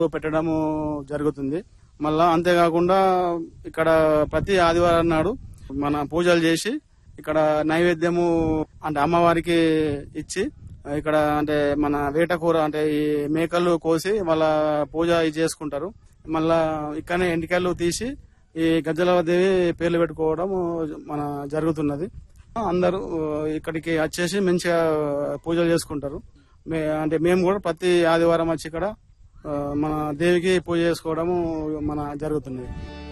పెట్టడము జరుగుతుంది మళ్ళా అంతేకాకుండా ఇక్కడ ప్రతి ఆదివారం నాడు మన పూజలు చేసి ఇక్కడ నైవేద్యము అంటే అమ్మవారికి ఇచ్చి ఇక్కడ అంటే మన వేటకూర అంటే ఈ మేకలు కోసి వాళ్ళ పూజ ఇది చేసుకుంటారు మళ్ళా ఇక్కడనే ఎంటికలు తీసి ఈ గజ్జలదేవి పేర్లు పెట్టుకోవడం మన జరుగుతున్నది అందరూ ఇక్కడికి వచ్చేసి మంచిగా పూజలు చేసుకుంటారు మే- అంటే మేము కూడా ప్రతి ఆదివారం వచ్చి ఇక్కడ ఆ, మన దేవికి పూజ చేసుకోవడము మన జరుగుతున్నది